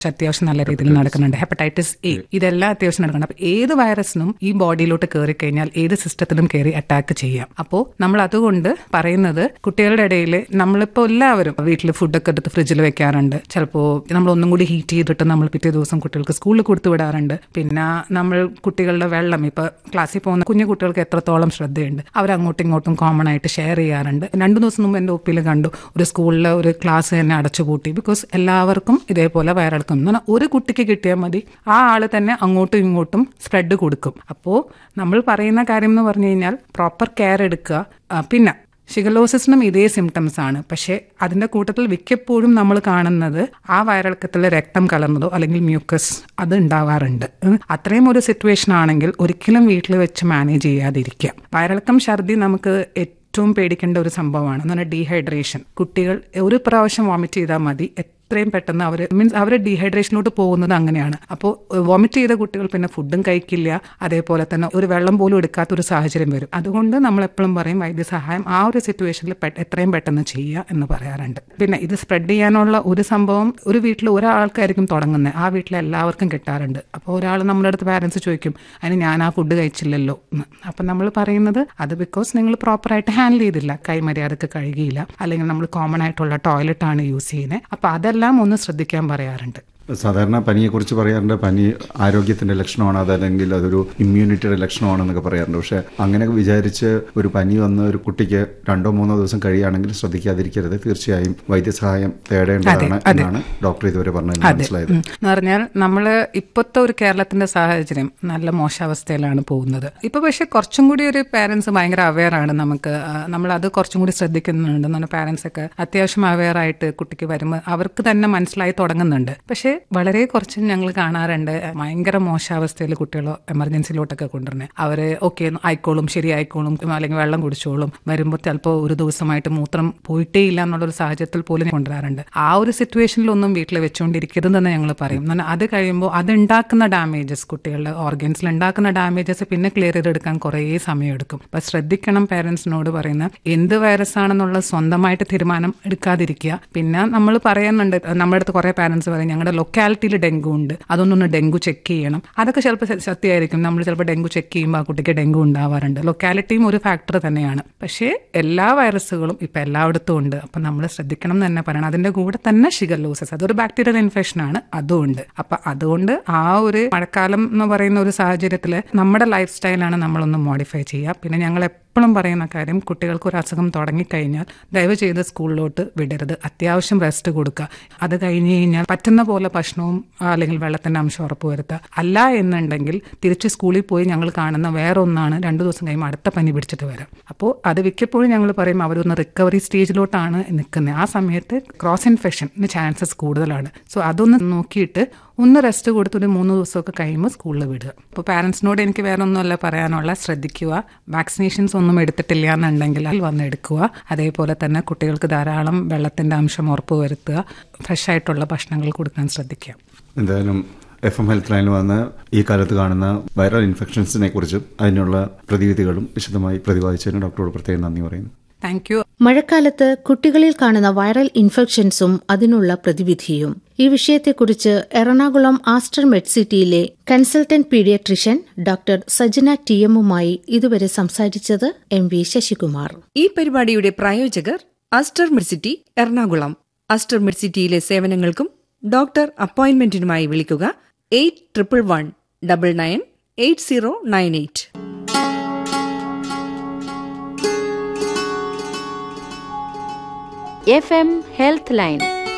അത്യാവശ്യം നല്ല രീതിയിൽ നടക്കുന്നുണ്ട് ഹെപ്പറ്റൈറ്റിസ് എ ഇതെല്ലാം അത്യാവശ്യം നടക്കുന്നുണ്ട് അപ്പൊ ഏത് വൈറസിനും ഈ ബോഡിയിലോട്ട് കയറി കഴിഞ്ഞാൽ ഏത് സിസ്റ്റത്തിലും കയറി അറ്റാക്ക് ചെയ്യാം അപ്പോൾ നമ്മൾ അതുകൊണ്ട് പറയുന്നത് കുട്ടികളുടെ ഇടയിൽ നമ്മളിപ്പോൾ എല്ലാവരും വീട്ടിൽ ഫുഡൊക്കെ എടുത്ത് ഫ്രിഡ്ജിൽ വെക്കാറുണ്ട് ചിലപ്പോൾ നമ്മൾ ഒന്നും കൂടി ഹീറ്റ് ചെയ്തിട്ട് നമ്മൾ പിറ്റേ ദിവസം കുട്ടികൾക്ക് സ്കൂളിൽ കൊടുത്തു വിടാറുണ്ട് പിന്നെ നമ്മൾ കുട്ടികളുടെ വെള്ളം ഇപ്പൊ ക്ലാസ്സിൽ പോകുന്ന കുഞ്ഞു കുട്ടികൾക്ക് എത്രത്തോളം ശ്രദ്ധയുണ്ട് അവർ അങ്ങോട്ടും ഇങ്ങോട്ടും കോമൺ ആയിട്ട് ഷെയർ ചെയ്യാറുണ്ട് രണ്ടു ദിവസം മുമ്പ് എൻ്റെ ഒപ്പിൽ കണ്ടു ഒരു സ്കൂളിലെ ഒരു ക്ലാസ് തന്നെ അടച്ചുപൂട്ടി ബിക്കോസ് എല്ലാവർക്കും ഇതേപോലെ വയറിളക്കം എന്ന് പറഞ്ഞാൽ ഒരു കുട്ടിക്ക് കിട്ടിയാൽ മതി ആ ആൾ തന്നെ അങ്ങോട്ടും ഇങ്ങോട്ടും സ്പ്രെഡ് കൊടുക്കും അപ്പോൾ നമ്മൾ പറയുന്ന കാര്യം എന്ന് പറഞ്ഞു കഴിഞ്ഞാൽ പ്രോപ്പർ കെയർ എടുക്കുക ആ, പിന്നെ ഷിഗലോസിസിനും ഇതേ സിംറ്റംസ് ആണ് പക്ഷേ അതിന്റെ കൂട്ടത്തിൽ മിക്കപ്പോഴും നമ്മൾ കാണുന്നത് ആ വയറിളക്കത്തിൽ രക്തം കലർന്നതോ അല്ലെങ്കിൽ മ്യൂക്കസ് അത് ഉണ്ടാവാറുണ്ട് ഉം. അത്രയും ഒരു സിറ്റുവേഷൻ ആണെങ്കിൽ ഒരിക്കലും വീട്ടിൽ വെച്ച് മാനേജ് ചെയ്യാതിരിക്കുക വയറിളക്കം ഛർദി നമുക്ക് ഏറ്റവും പേടിക്കേണ്ട ഒരു സംഭവമാണ് എന്ന് പറഞ്ഞാൽ ഡീഹൈഡ്രേഷൻ കുട്ടികൾ ഒരു പ്രാവശ്യം വോമിറ്റ് ചെയ്താൽ മതി എത്രയും പെട്ടെന്ന് അവർ മീൻസ് അവർ ഡീഹൈഡ്രേഷനിലോട്ട് പോകുന്നത് അങ്ങനെയാണ് അപ്പോൾ വോമിറ്റ് ചെയ്ത കുട്ടികൾ പിന്നെ ഫുഡും കഴിക്കില്ല അതേപോലെ തന്നെ ഒരു വെള്ളം പോലും എടുക്കാത്ത ഒരു സാഹചര്യം വരും അതുകൊണ്ട് നമ്മൾ എപ്പോഴും പറയും വൈദ്യസഹായം ആ ഒരു സിറ്റുവേഷനിൽ എത്രയും പെട്ടെന്ന് ചെയ്യുക എന്ന് പറയാറുണ്ട് പിന്നെ ഇത് സ്പ്രെഡ് ചെയ്യാനുള്ള ഒരു സംഭവം ഒരു വീട്ടിൽ ഒരാൾക്കായിരിക്കും തുടങ്ങുന്നത് ആ വീട്ടിൽ എല്ലാവർക്കും കിട്ടാറുണ്ട് അപ്പോൾ ഒരാൾ നമ്മുടെ അടുത്ത് പാരൻസ് ചോദിക്കും അതിന് ഞാൻ ആ ഫുഡ് കഴിച്ചില്ലല്ലോ എന്ന് അപ്പം നമ്മൾ പറയുന്നത് അത് ബിക്കോസ് നിങ്ങൾ പ്രോപ്പറായിട്ട് ഹാൻഡിൽ ചെയ്തില്ല കൈ മര്യാദക്ക് കഴുകിയില്ല അല്ലെങ്കിൽ നമ്മൾ കോമൺ ആയിട്ടുള്ള ടോയ്ലറ്റ് ആണ് യൂസ് ചെയ്യുന്നത് അപ്പം അതെല്ലാം ഒന്ന് ശ്രദ്ധിക്കാൻ പറയാറുണ്ട് സാധാരണ പനിയെക്കുറിച്ച് പറയാറുണ്ട് പനി ആരോഗ്യത്തിന്റെ ലക്ഷണമാണ് അതല്ലെങ്കിൽ അതൊരു ഇമ്മ്യൂണിറ്റിയുടെ ലക്ഷണമാണെന്നൊക്കെ പറയാറുണ്ട് പക്ഷെ അങ്ങനെ വിചാരിച്ച് ഒരു പനി വന്ന ഒരു കുട്ടിക്ക് രണ്ടോ മൂന്നോ ദിവസം കഴിയുകയാണെങ്കിൽ ശ്രദ്ധിക്കാതിരിക്കരുത് തീർച്ചയായും വൈദ്യസഹായം തേടേണ്ടതാണ് എന്നാണ് ഡോക്ടർ ഇതുവരെ പറഞ്ഞത് മനസ്സിലായത് ഉം. എന്ന് പറഞ്ഞാൽ നമ്മൾ ഇപ്പോഴത്തെ ഒരു കേരളത്തിന്റെ സാഹചര്യം നല്ല മോശാവസ്ഥയിലാണ് പോകുന്നത് ഇപ്പൊ പക്ഷെ കുറച്ചും കൂടി ഒരു പാരന്റ്സ് ഭയങ്കര അവെയർ ആണ് നമുക്ക് ആ, നമ്മൾ അത് കുറച്ചും കൂടി ശ്രദ്ധിക്കുന്നുണ്ട് എന്ന് പറഞ്ഞാൽ പാരന്റ്സ് ഒക്കെ അത്യാവശ്യം അവെയർ ആയിട്ട് കുട്ടിക്ക് വരുമ്പോൾ അവർക്ക് തന്നെ മനസ്സിലായി തുടങ്ങുന്നുണ്ട് പക്ഷെ വളരെ കുറച്ച് ഞങ്ങൾ കാണാറുണ്ട് ഭയങ്കര മോശാവസ്ഥയിൽ കുട്ടികളെ എമർജൻസിയിലോട്ടൊക്കെ കൊണ്ടുവരുന്നത് അവര് ഓക്കെ ആയിക്കോളും ശരി ആയിക്കോളും അല്ലെങ്കിൽ വെള്ളം കുടിച്ചോളും വരുമ്പോൾ ചിലപ്പോൾ ഒരു ദിവസമായിട്ട് മൂത്രം പോയിട്ടേ ഇല്ല എന്നുള്ളൊരു സാഹചര്യത്തിൽ പോലും കൊണ്ടുവരാറുണ്ട് ആ ഒരു സിറ്റുവേഷനിലൊന്നും വീട്ടിൽ വെച്ചുകൊണ്ടിരിക്കരുതെന്ന് ഞങ്ങൾ പറയും എന്നാൽ അത് കഴിയുമ്പോൾ അത് ഉണ്ടാക്കുന്ന ഡാമേജസ് കുട്ടികളുടെ ഓർഗൻസിൽ ഉണ്ടാക്കുന്ന ഡാമേജസ് പിന്നെ ക്ലിയർ ചെയ്തെടുക്കാൻ കുറേ സമയമെടുക്കും അപ്പൊ ശ്രദ്ധിക്കണം പേരൻസിനോട് പറയുന്ന എന്ത് വൈറസ് ആണെന്നുള്ളത് സ്വന്തമായിട്ട് തീരുമാനം എടുക്കാതിരിക്കുക പിന്നെ നമ്മൾ പറയുന്നുണ്ട് നമ്മുടെ അടുത്ത് കുറേ പാരൻസ് പറയും ഞങ്ങളുടെ ലൊക്കാലിറ്റിയിൽ ഡെങ്കു ഉണ്ട് അതൊന്നൊന്ന് ഡെങ്കു ചെക്ക് ചെയ്യണം അതൊക്കെ ചിലപ്പോൾ സ- സത്യമായിരിക്കും നമ്മൾ ചിലപ്പോൾ ഡെങ്കു ചെക്ക് ചെയ്യുമ്പോൾ ആ കുട്ടിക്ക് ഡെങ്കു ഉണ്ടാവാറുണ്ട് ലൊക്കാലിറ്റിയും ഒരു ഫാക്ടർ തന്നെയാണ് പക്ഷേ എല്ലാ വൈറസുകളും ഇപ്പം എല്ലായിടത്തും ഉണ്ട് അപ്പം നമ്മൾ ശ്രദ്ധിക്കണം എന്ന് തന്നെ പറയണം അതിന്റെ കൂടെ തന്നെ ഷിഗല്ലോസിസ് അതൊരു ബാക്ടീരിയൽ ഇൻഫെക്ഷൻ ആണ് അതും ഉണ്ട് അപ്പം അതുകൊണ്ട് ആ ഒരു മഴക്കാലം എന്ന് പറയുന്ന ഒരു സാഹചര്യത്തിൽ നമ്മുടെ ലൈഫ് സ്റ്റൈലാണ് നമ്മളൊന്ന് മോഡിഫൈ ചെയ്യുക പിന്നെ ഞങ്ങൾ എപ്പോഴും പറയുന്ന കാര്യം കുട്ടികൾക്ക് ഒരു അസുഖം തുടങ്ങിക്കഴിഞ്ഞാൽ ദയവ് ചെയ്ത് സ്കൂളിലോട്ട് വിടരുത് അത്യാവശ്യം റെസ്റ്റ് കൊടുക്കുക അത് കഴിഞ്ഞ് കഴിഞ്ഞാൽ പറ്റുന്ന പോലെ ഭക്ഷണവും ആ, അല്ലെങ്കിൽ വെള്ളത്തിന്റെ അംശം ഉറപ്പുവരുത്തുക അല്ല എന്നുണ്ടെങ്കിൽ തിരിച്ച് സ്കൂളിൽ പോയി ഞങ്ങൾ കാണുന്ന വേറെ ഒന്നാണ് രണ്ടു ദിവസം കഴിയുമ്പോൾ അടുത്ത പനി പിടിച്ചിട്ട് വരാം അപ്പോൾ അത് മിക്കപ്പോഴും ഞങ്ങൾ പറയും അവരൊന്ന് റിക്കവറി സ്റ്റേജിലോട്ടാണ് നിൽക്കുന്നത് ആ സമയത്ത് ക്രോസ് ഇൻഫെക്ഷന് ചാൻസസ് കൂടുതലാണ് സോ അതൊന്ന് നോക്കിയിട്ട് ഒന്ന് റെസ്റ്റ് കൊടുത്ത് ഒരു മൂന്ന് ദിവസമൊക്കെ കഴിയുമ്പോൾ സ്കൂളിൽ വിടുക അപ്പോൾ പാരൻസിനോട് എനിക്ക് വേറെ ഒന്നുമല്ല പറയാനുള്ള ശ്രദ്ധിക്കുക വാക്സിനേഷൻസ് ഒന്നും എടുത്തിട്ടില്ല എന്നുണ്ടെങ്കിൽ അതിൽ വന്ന് എടുക്കുക അതേപോലെ തന്നെ കുട്ടികൾക്ക് ധാരാളം വെള്ളത്തിന്റെ അംശം ഉറപ്പുവരുത്തുക ഫ്രഷ് ആയിട്ടുള്ള ഭക്ഷണങ്ങൾ കൊടുക്കാൻ ശ്രദ്ധിക്കുക എന്തായാലും എഫ് എം ഹെൽത്ത് ലൈനിൽ വന്ന് ഈ കാലത്ത് കാണുന്ന വൈറൽ ഇൻഫെക്ഷൻസിനെ കുറിച്ചും അതിനുള്ള പ്രതിവിധികളും വിശദമായി പ്രതിപാദിച്ചതിന് ഡോക്ടറോട് പ്രത്യേകം നന്ദി പറയുന്നു താങ്ക് യു മഴക്കാലത്ത് കുട്ടികളിൽ കാണുന്ന വൈറൽ ഇൻഫെക്ഷൻസും അതിനുള്ള പ്രതിവിധിയും ഈ വിഷയത്തെക്കുറിച്ച് എറണാകുളം ആസ്റ്റർ മെഡ്സിറ്റിയിലെ consultant paediatrician doctor Sajana T എമ്മുമായി ഇതുവരെ സംസാരിച്ചത് എം വി ശശികുമാർ ഈ പരിപാടിയുടെ പ്രായോജകർ അസ്റ്റർ മിഡ്സിറ്റി എറണാകുളം അസ്റ്റർ മിഡ്സിറ്റിയിലെ സേവനങ്ങൾക്കും ഡോക്ടർ അപ്പോയിന്റ്മെന്റിനുമായി വിളിക്കുക eight triple one double nine eight zero nine eight F M health line